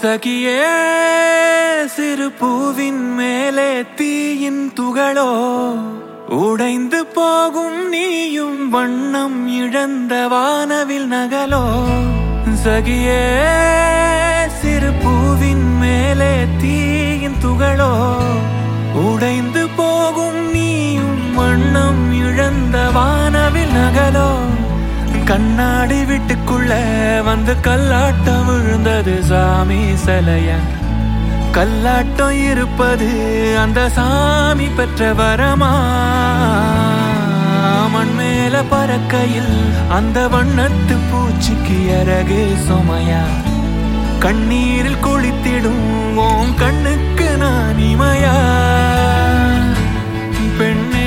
சகியே சிறு பூவின் மேலே தீயின் துகளோ உடைந்து போகும் நீயும் வண்ணம் இழந்த வானவில் நகலோ சகியே சிறு பூவின் மேலே தீயின் துகளோ உடைந்து போகும் நீயும் வண்ணம் இழந்த வானவில் நகலோ கண்ணாடி வீட்டுக்குள்ள வந்து கல்லாட்டம் விழுந்தது சாமி சிலைய கல்லாட்டம் இருப்பது அந்த சாமி பெற்ற வரமா மண் மேல பறக்கையில் அந்த வண்ணத்து பூச்சிக்கு இறகு சுமையா கண்ணீரில் குளித்திடும் உன் கண்ணுக்கு நான் இமையா பெண்ணே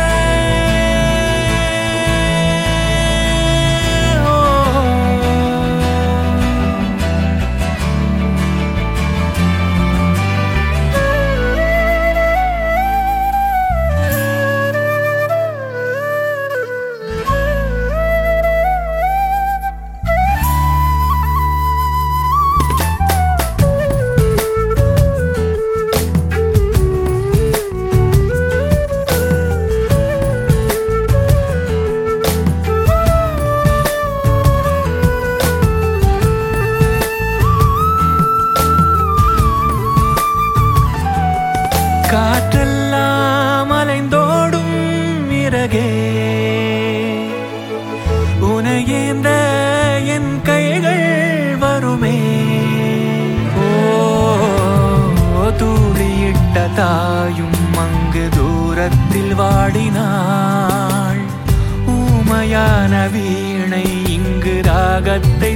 ஓ காற்றெல்லாம் அலைந்தோடும் இறகே உனையேந்த என் கைகள் வருமே ஓ தூளியிட்ட தாயும் அங்கு தூரத்தில் வாடினாள் ஊமையான வீணை இங்கு ராகத்தை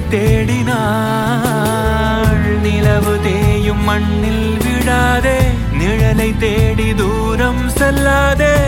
தேடினாள் நிலவு தேயும் மண்ணில் விழாதே நிழலை தேடி தூரம் செல்லாதே